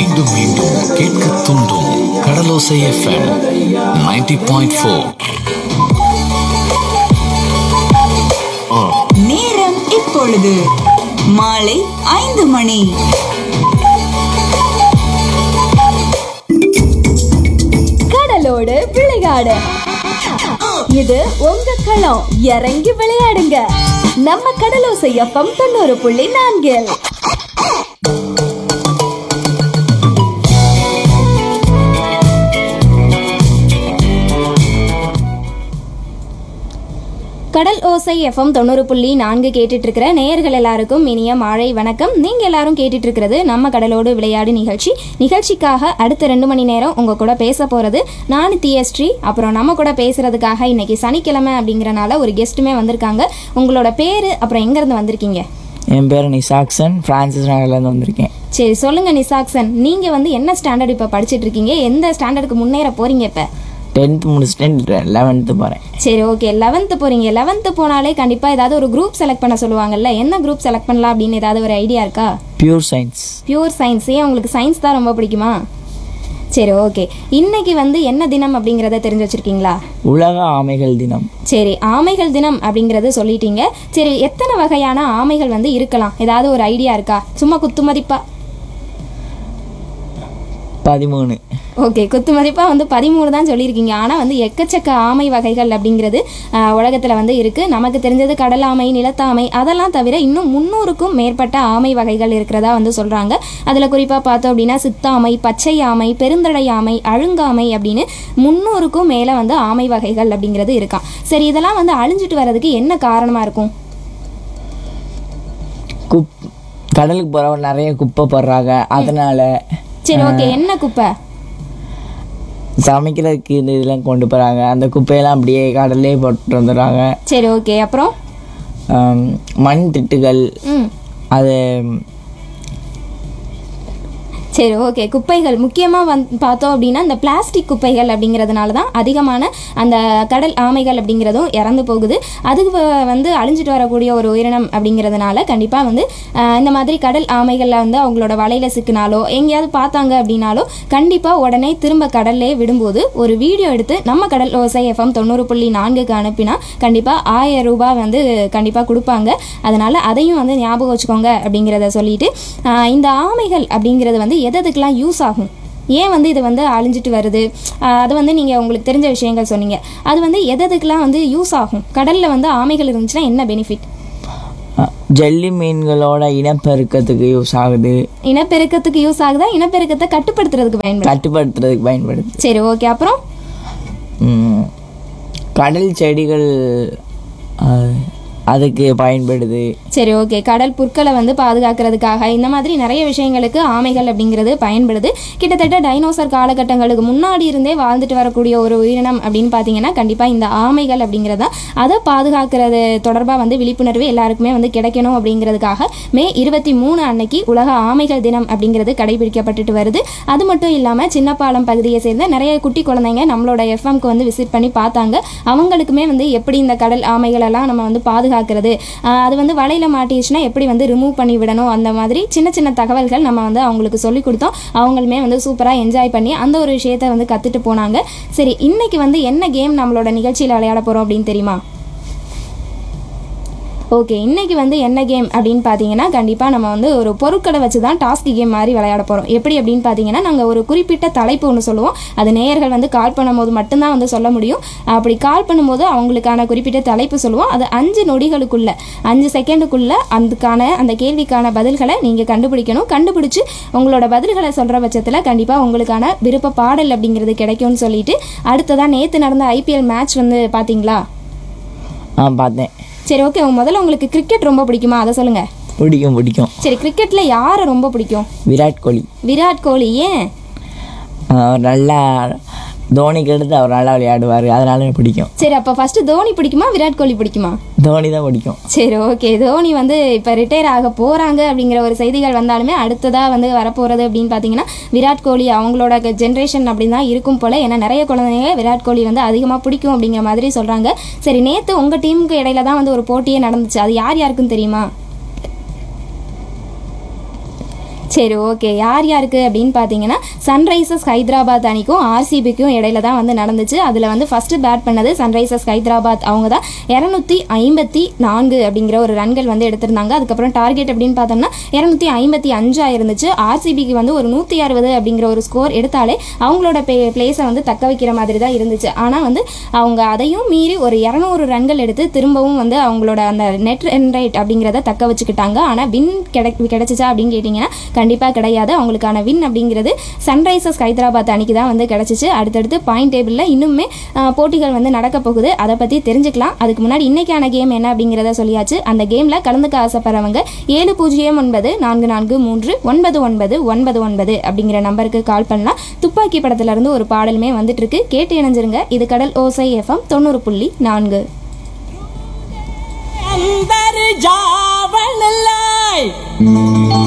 மீண்டும் மீண்டும் கேட்க தூண்டும் கடலோசை எஃப்எம் 90.4 பாயிண்ட் ஃபோர் நேரம் இப்பொழுது மாலை ஐந்து மணி கடலோடு விளையாடு இது உங்க களம் இறங்கி விளையாடுங்க நம்ம கடலோசை எஃப்எம் தொண்ணூறு புள்ளி நான்கில் கடல் ஓசை எஃப்எம் தொண்ணூறு புள்ளி நான்கு கேட்டுட்டு இருக்கிற நேயர்கள் எல்லாருக்கும் இனிய மாலை வணக்கம் நீங்க எல்லாரும் கேட்டுட்டு இருக்கிறது நம்ம கடலோடு விளையாடு நிகழ்ச்சி நிகழ்ச்சிக்காக அடுத்த ரெண்டு மணி நேரம் உங்க கூட பேச போறது நான் தியஸ்ரீ அப்புறம் நம்ம கூட பேசுறதுக்காக இன்னைக்கு சனிக்கிழமை அப்படிங்கறனால ஒரு கெஸ்ட்டுமே வந்திருக்காங்க உங்களோட பேரு அப்புறம் எங்க இருந்து வந்திருக்கீங்க என் பேர் நிசாக்சன் ஃப்ரான்சிஸ் நகர்லேருந்து வந்திருக்கேன் சரி சொல்லுங்க நிசாக்சன் நீங்க வந்து என்ன ஸ்டாண்டர்ட் இப்ப படிச்சிட்டு இருக்கீங்க எந்த ஸ்டாண்டர்டுக்கு முன்னேற போறீங்க இப்ப டென்த் முடிச்சுட்டு லெவன்த்து போகிறேன் சரி ஓகே லெவன்த்து போறீங்க லெவன்த்து போனாலே கண்டிப்பா ஏதாவது ஒரு குரூப் செலக்ட் பண்ண சொல்லுவாங்கல்ல என்ன குரூப் செலக்ட் பண்ணலாம் அப்படின்னு ஏதாவது ஒரு ஐடியா இருக்கா பியூர் சயின்ஸ் பியூர் சயின்ஸ் ஏன் உங்களுக்கு சயின்ஸ் தான் ரொம்ப பிடிக்குமா சரி ஓகே இன்னைக்கு வந்து என்ன தினம் அப்படிங்கிறத தெரிஞ்சு வச்சிருக்கீங்களா உலக ஆமைகள் தினம் சரி ஆமைகள் தினம் அப்படிங்கறது சொல்லிட்டீங்க சரி எத்தனை வகையான ஆமைகள் வந்து இருக்கலாம் ஏதாவது ஒரு ஐடியா இருக்கா சும்மா குத்துமதிப்பா பதிமூணு ஓகே குத்து மதிப்பாக வந்து பதிமூணு தான் சொல்லியிருக்கீங்க ஆனால் வந்து எக்கச்சக்க ஆமை வகைகள் அப்படிங்கிறது உலகத்தில் வந்து இருக்குது நமக்கு தெரிஞ்சது கடல் ஆமை நிலத்தாமை அதெல்லாம் தவிர இன்னும் முந்நூறுக்கும் மேற்பட்ட ஆமை வகைகள் இருக்கிறதா வந்து சொல்கிறாங்க அதில் குறிப்பாக பார்த்தோம் அப்படின்னா சித்தாமை பச்சை ஆமை பெருந்தடை ஆமை அழுங்காமை அப்படின்னு முந்நூறுக்கும் மேலே வந்து ஆமை வகைகள் அப்படிங்கிறது இருக்கான் சரி இதெல்லாம் வந்து அழிஞ்சிட்டு வர்றதுக்கு என்ன காரணமாக இருக்கும் குப் கடலுக்கு போகிறவங்க நிறைய குப்பை போடுறாங்க அதனால சரி ஓகே என்ன குப்பை சமைக்கிறதுக்கு இந்த இதெல்லாம் கொண்டு போகிறாங்க அந்த குப்பையெல்லாம் அப்படியே கடல்லே போட்டு வந்துடுறாங்க சரி ஓகே அப்புறம் ஆம், மண் திட்டுகள் ம் அது சரி ஓகே குப்பைகள் முக்கியமாக வந் பார்த்தோம் அப்படின்னா இந்த பிளாஸ்டிக் குப்பைகள் அப்படிங்கிறதுனால தான் அதிகமான அந்த கடல் ஆமைகள் அப்படிங்கிறதும் இறந்து போகுது அது வ- வந்து அழிஞ்சிட்டு வரக்கூடிய ஒரு உயிரினம் அப்படிங்கிறதுனால கண்டிப்பாக வந்து ஆஹ், இந்த மாதிரி கடல் ஆமைகளில் வந்து அவங்களோட வலையில் சிக்கினாலோ எங்கேயாவது பார்த்தாங்க அப்படின்னாலோ கண்டிப்பாக உடனே திரும்ப கடல்லே விடும்போது ஒரு வீடியோ எடுத்து நம்ம கடல் ஓசை எஃப்எம் தொண்ணூறு புள்ளி நான்குக்கு அனுப்பினா கண்டிப்பாக ஆயிரம் ரூபாய் வந்து கண்டிப்பாக கொடுப்பாங்க அதனால் அதையும் வந்து ஞாபகம் வச்சுக்கோங்க அப்படிங்கிறத சொல்லிட்டு ஆஹ், இந்த ஆமைகள் அப்படிங்கிறது வந்து எது எதுக்கெல்லாம் யூஸ் ஆகும் ஏன் வந்து இது வந்து அழிஞ்சிட்டு வருது ஆஹ், அது வந்து நீங்கள் உங்களுக்கு தெரிஞ்ச விஷயங்கள் சொன்னீங்க அது வந்து எது எதுக்கெல்லாம் வந்து யூஸ் ஆகும் கடலில் வந்து ஆமைகள் இருந்துச்சுன்னா என்ன பெனிஃபிட் அ, ஜல்லி மீன்களோட இனப்பெருக்கத்துக்கு யூஸ் ஆகுது இனப்பெருக்கத்துக்கு யூஸ் ஆகுதா இனப்பெருக்கத்தை கட்டுப்படுத்துறதுக்கு பயன்படுது கட்டுப்படுத்துறதுக்கு பயன்படுது சரி ஓகே அப்புறம் ம், கடல் செடிகள் அ, அதுக்கு பயன்படுது சரி ஓகே கடல் புற்களை வந்து பாதுகாக்கிறதுக்காக இந்த மாதிரி நிறைய விஷயங்களுக்கு ஆமைகள் அப்படிங்கிறது பயன்படுது கிட்டத்தட்ட டைனோசர் காலகட்டங்களுக்கு முன்னாடி இருந்தே வாழ்ந்துட்டு வரக்கூடிய ஒரு உயிரினம் அப்படின்னு பார்த்தீங்கன்னா கண்டிப்பாக இந்த ஆமைகள் அப்படிங்கிறதா அதை பாதுகாக்கிறது தொடர்பாக வந்து விழிப்புணர்வு எல்லாருக்குமே வந்து கிடைக்கணும் அப்படிங்கிறதுக்காக மே இருபத்தி மூணு அன்னைக்கு உலக ஆமைகள் தினம் அப்படிங்கிறது கடைபிடிக்கப்பட்டுட்டு வருது அது மட்டும் இல்லாமல் சின்னப்பாலம் பகுதியை சேர்ந்த நிறைய குட்டி குழந்தைங்க நம்மளோட எஃப்எம்க்கு வந்து விசிட் பண்ணி பார்த்தாங்க அவங்களுக்குமே வந்து எப்படி இந்த கடல் ஆமைகளெல்லாம் நம்ம வந்து பாதுகாக்கிறது ஆஹ் அது வந்து வலையில் மாட்டிடுச்சுன்னா எப்படி வந்து ரிமூவ் பண்ணி விடணும் அந்த மாதிரி சின்ன சின்ன தகவல்கள் நம்ம வந்து அவங்களுக்கு சொல்லி கொடுத்தோம் அவங்களுமே வந்து சூப்பராக என்ஜாய் பண்ணி அந்த ஒரு விஷயத்தை வந்து கற்றுட்டு போனாங்க சரி இன்னைக்கு வந்து என்ன கேம் நம்மளோட நிகழ்ச்சியில் விளையாட போகிறோம் அப்படின்னு தெரியுமா ஓகே இன்னைக்கு வந்து என்ன கேம் அப்படின்னு பார்த்தீங்கன்னா கண்டிப்பாக நம்ம வந்து ஒரு பொருட்களை வச்சு தான் டாஸ்க் கேம் மாதிரி விளையாட போகிறோம் எப்படி அப்படின்னு பார்த்தீங்கன்னா நாங்கள் ஒரு குறிப்பிட்ட தலைப்பு ஒன்று சொல்லுவோம் அது நேயர்கள் வந்து கால் பண்ணும்போது மட்டும்தான் வந்து சொல்ல முடியும் அப்படி கால் பண்ணும்போது அவங்களுக்கான குறிப்பிட்ட தலைப்பு சொல்லுவோம் அது அஞ்சு நொடிகளுக்குள்ள அஞ்சு செகண்டுக்குள்ள அதுக்கான அந்த கேள்விக்கான பதில்களை நீங்கள் கண்டுபிடிக்கணும் கண்டுபிடிச்சு உங்களோட பதில்களை சொல்கிற பட்சத்தில் கண்டிப்பாக உங்களுக்கான விருப்ப பாடல் அப்படிங்கிறது கிடைக்கும்னு சொல்லிட்டு அடுத்ததாக நேற்று நடந்த ஐபிஎல் மேட்ச் வந்து பார்த்தீங்களா ஆ பார்த்தேன் சரி ஓகே முதல்ல உங்களுக்கு கிரிக்கெட் ரொம்ப பிடிக்குமா அதை சொல்லுங்க பிடிக்கும் பிடிக்கும் சரி கிரிக்கெட்ல யாரை ரொம்ப பிடிக்கும் விராட் கோலி விராட் கோலி ஏன் அவர் நல்லா தோனிக்கு எடுத்து அவர் நல்லா விளையாடுவார் அதனால எனக்கு பிடிக்கும் சரி அப்போ ஃபர்ஸ்ட் தோனி பிடிக்குமா விராட் கோலி பிடிக்குமா தோனி தான் பிடிக்கும் சரி ஓகே தோனி வந்து இப்போ ரிட்டையர் ஆக போகிறாங்க அப்படிங்கிற ஒரு செய்திகள் வந்தாலுமே அடுத்ததாக வந்து வரப்போகிறது அப்படின்னு பார்த்தீங்கன்னா விராட் கோலி அவங்களோட ஜென்ரேஷன் அப்படின்னு தான் இருக்கும் போல் ஏன்னா நிறைய குழந்தைங்க விராட் கோலி வந்து அதிகமாக பிடிக்கும் அப்படிங்கிற மாதிரி சொல்கிறாங்க சரி நேற்று உங்கள் டீமுக்கு இடையில தான் வந்து ஒரு போட்டியே நடந்துச்சு அது யார் யாருக்கும் தெரியுமா சரி ஓகே யார் யாருக்கு அப்படின்னு பார்த்தீங்கன்னா சன்ரைசர்ஸ் ஹைதராபாத் அணிக்கும் ஆர்சிபிக்கும் இடையில தான் வந்து நடந்துச்சு அதில் வந்து ஃபர்ஸ்ட் பேட் பண்ணது சன்ரைசர்ஸ் ஹைதராபாத் அவங்க தான் இரநூத்தி ஐம்பத்தி நான்கு அப்படிங்கிற ஒரு ரன்கள் வந்து எடுத்திருந்தாங்க அதுக்கப்புறம் டார்கெட் அப்படின்னு பார்த்தோம்னா இரநூத்தி ஐம்பத்தி அஞ்சா இருந்துச்சு ஆர்சிபிக்கு வந்து ஒரு நூற்றி அறுபது அப்படிங்கிற ஒரு ஸ்கோர் எடுத்தாலே அவங்களோட பே பிளேஸை வந்து தக்க வைக்கிற மாதிரி தான் இருந்துச்சு ஆனால் வந்து அவங்க அதையும் மீறி ஒரு இரநூறு ரன்கள் எடுத்து திரும்பவும் வந்து அவங்களோட அந்த நெட் ரன் ரேட் அப்படிங்கிறத தக்க வச்சுக்கிட்டாங்க ஆனால் வின் கிடை கிடைச்சிச்சா அப்படின்னு கேட்டிங்கன்னா கண்டிப்பாக கிடையாது அவங்களுக்கான வின் அப்படிங்கிறது சன்ரைசர்ஸ் ஹைதராபாத் அணிக்கு தான் வந்து கிடைச்சிச்சு அடுத்தடுத்து பாயிண்ட் டேபிளில் இன்னுமே ஆஹ், போட்டிகள் வந்து நடக்க போகுது அதை பற்றி தெரிஞ்சுக்கலாம் அதுக்கு முன்னாடி இன்னைக்கான கேம் என்ன அப்படிங்கிறத சொல்லியாச்சு அந்த கேமில் கலந்துக்க ஆசைப்படுறவங்க ஏழு பூஜ்ஜியம் ஒன்பது நான்கு நான்கு மூன்று ஒன்பது ஒன்பது ஒன்பது ஒன்பது அப்படிங்கிற நம்பருக்கு கால் பண்ணலாம் துப்பாக்கி படத்துல இருந்து ஒரு பாடலுமே வந்துட்டு இருக்கு கேட்டு இணைஞ்சிருங்க இது கடல் ஓசை எஃப்எம் தொண்ணூறு புள்ளி நான்கு अंदर जावन लाए